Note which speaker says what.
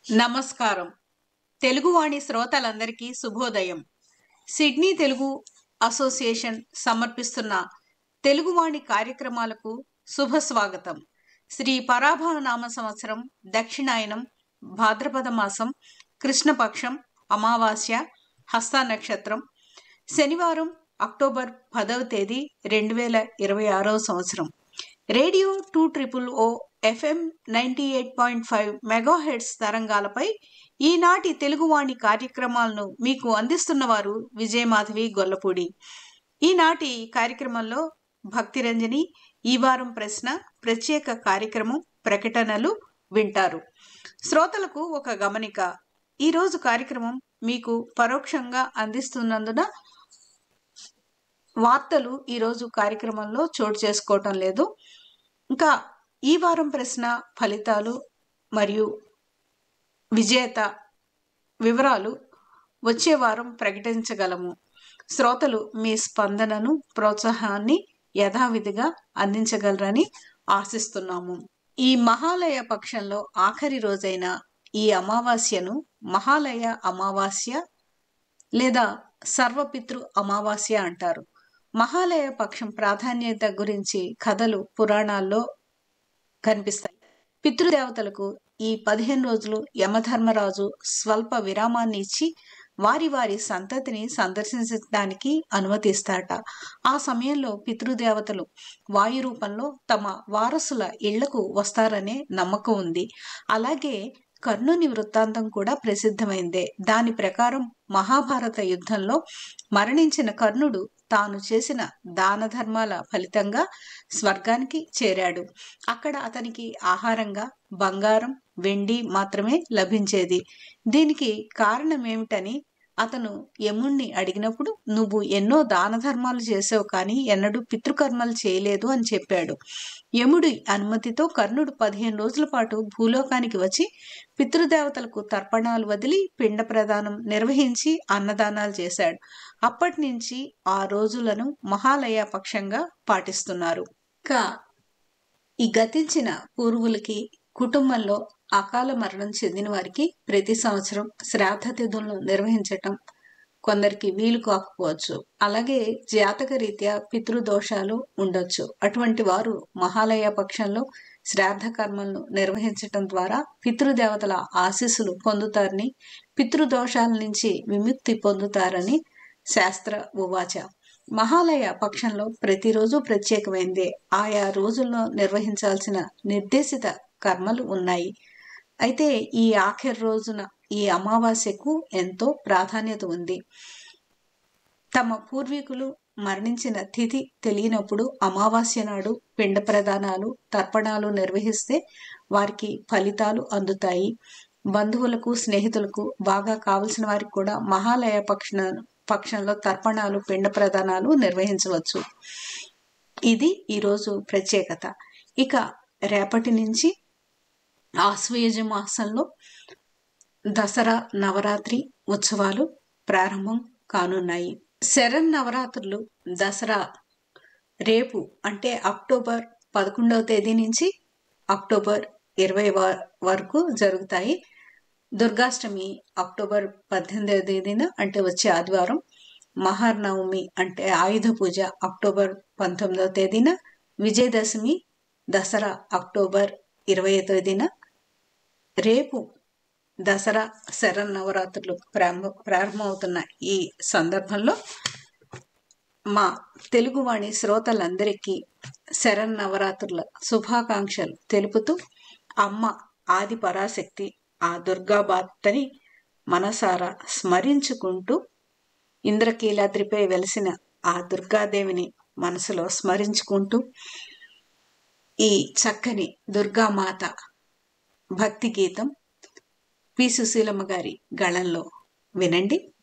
Speaker 1: నమస్కారం తెలుగువాణి శ్రోతలందరికీ శుభోదయం సిడ్నీ తెలుగు అసోసియేషన్ సమర్పిస్తున్న తెలుగువాణి కార్యక్రమాలకు శుభ స్వాగతం శ్రీ పరాభవ నామ సంవత్సరం దక్షిణాయనం భాద్రపద మాసం కృష్ణపక్షం అమావాస్య హస్త నక్షత్రం శనివారం అక్టోబర్ పదవ తేదీ రెండు వేల ఇరవై ఆరవ సంవత్సరం radio two triple O FM ninety eight point five megahertz తరంగాలపై ఈనాటి తెలుగువాణి కార్యక్రమాలను మీకు అందిస్తున్న వారు విజయమాధవి గొల్లపూడి ఈనాటి కార్యక్రమంలో భక్తిరంజని ఈ వారం ప్రశ్న ప్రత్యేక కార్యక్రమం ప్రకటనలు వింటారు శ్రోతలకు ఒక గమనిక ఈరోజు కార్యక్రమం మీకు పరోక్షంగా అందిస్తున్నందున వార్తలు ఈరోజు కార్యక్రమంలో చోటు చేసుకోవటం లేదు ఇంకా ఈ వారం ప్రశ్న ఫలితాలు మరియు విజేత వివరాలు వచ్చే వారం ప్రకటించగలము శ్రోతలు మీ స్పందనను ప్రోత్సాహాన్ని యథావిధిగా అందించగలరని ఆశిస్తున్నాము ఈ మహాలయ పక్షంలో ఆఖరి రోజైన ఈ అమావాస్యను మహాలయ అమావాస్య లేదా సర్వపితృ అమావాస్య అంటారు మహాలయ పక్షం ప్రాధాన్యత గురించి కథలు పురాణాల్లో కనిపిస్తాయి పితృదేవతలకు ఈ పదిహేను రోజులు యమధర్మరాజు స్వల్ప విరామాన్ని ఇచ్చి వారి వారి సంతతిని సందర్శించడానికి అనుమతిస్తాట ఆ సమయంలో పితృదేవతలు వాయు రూపంలో తమ వారసుల ఇళ్లకు వస్తారనే నమ్మకం ఉంది అలాగే కర్ణుని వృత్తాంతం కూడా ప్రసిద్ధమైందే దాని ప్రకారం మహాభారత యుద్ధంలో మరణించిన కర్ణుడు తాను చేసిన దాన ధర్మాల ఫలితంగా స్వర్గానికి చేరాడు అక్కడ అతనికి ఆహారంగా బంగారం వెండి మాత్రమే లభించేది దీనికి కారణం ఏమిటని అతను యముణ్ణి అడిగినప్పుడు నువ్వు ఎన్నో దాన ధర్మాలు చేసావు కానీ ఎన్నడూ పితృకర్మలు చేయలేదు అని చెప్పాడు యముడి అనుమతితో కర్ణుడు పదిహేను రోజుల పాటు భూలోకానికి వచ్చి పితృదేవతలకు తర్పణాలు వదిలి పిండ ప్రదానం నిర్వహించి అన్నదానాలు చేశాడు అప్పటి నుంచి ఆ రోజులను మహాలయ పక్షంగా పాటిస్తున్నారు ఇంకా ఈ గతించిన పూర్వులకి కుటుంబంలో అకాల మరణం చెందిన వారికి ప్రతి సంవత్సరం శ్రాద్ధ తిథులను నిర్వహించటం కొందరికి వీలు కాకపోవచ్చు అలాగే జాతక రీత్యా పితృదోషాలు ఉండొచ్చు అటువంటి వారు మహాలయ పక్షంలో శ్రాద్ధ కర్మలను నిర్వహించటం ద్వారా పితృదేవతల ఆశీస్సులు పొందుతారని పితృదోషాల నుంచి విముక్తి పొందుతారని శాస్త్ర ఉవాచ మహాలయ పక్షంలో ప్రతిరోజు ప్రత్యేకమైందే ఆయా రోజుల్లో నిర్వహించాల్సిన నిర్దేశిత కర్మలు ఉన్నాయి అయితే ఈ ఆఖరి రోజున ఈ అమావాస్యకు ఎంతో ప్రాధాన్యత ఉంది తమ పూర్వీకులు మరణించిన తిథి తెలియనప్పుడు అమావాస్య నాడు పిండ ప్రదానాలు తర్పణాలు నిర్వహిస్తే వారికి ఫలితాలు అందుతాయి బంధువులకు స్నేహితులకు బాగా కావలసిన వారికి కూడా మహాలయ పక్ష పక్షంలో తర్పణాలు పిండ ప్రదానాలు నిర్వహించవచ్చు ఇది ఈరోజు ప్రత్యేకత ఇక రేపటి నుంచి ఆశ్వయుజ మాసంలో దసరా నవరాత్రి ఉత్సవాలు ప్రారంభం కానున్నాయి శరణ్ నవరాత్రులు దసరా రేపు అంటే అక్టోబర్ పదకొండవ తేదీ నుంచి అక్టోబర్ ఇరవై వరకు జరుగుతాయి దుర్గాష్టమి అక్టోబర్ పద్దెనిమిదవ తేదీన అంటే వచ్చే ఆదివారం మహానవమి అంటే ఆయుధ పూజ అక్టోబర్ పంతొమ్మిదవ తేదీన విజయదశమి దసరా అక్టోబర్ ఇరవై తేదీన రేపు దసరా శరణ్ నవరాత్రులు ప్రారంభ ప్రారంభమవుతున్న ఈ సందర్భంలో మా తెలుగువాణి శ్రోతలందరికీ శరణ్ నవరాత్రుల శుభాకాంక్షలు తెలుపుతూ అమ్మ ఆది పరాశక్తి ఆ దుర్గాబాత్తని మనసారా స్మరించుకుంటూ ఇంద్రకీలాద్రిపై వెలిసిన ఆ దుర్గాదేవిని మనసులో స్మరించుకుంటూ ఈ చక్కని దుర్గామాత భక్తి గీతం పి సుశీలమ్మ గారి గళంలో వినండి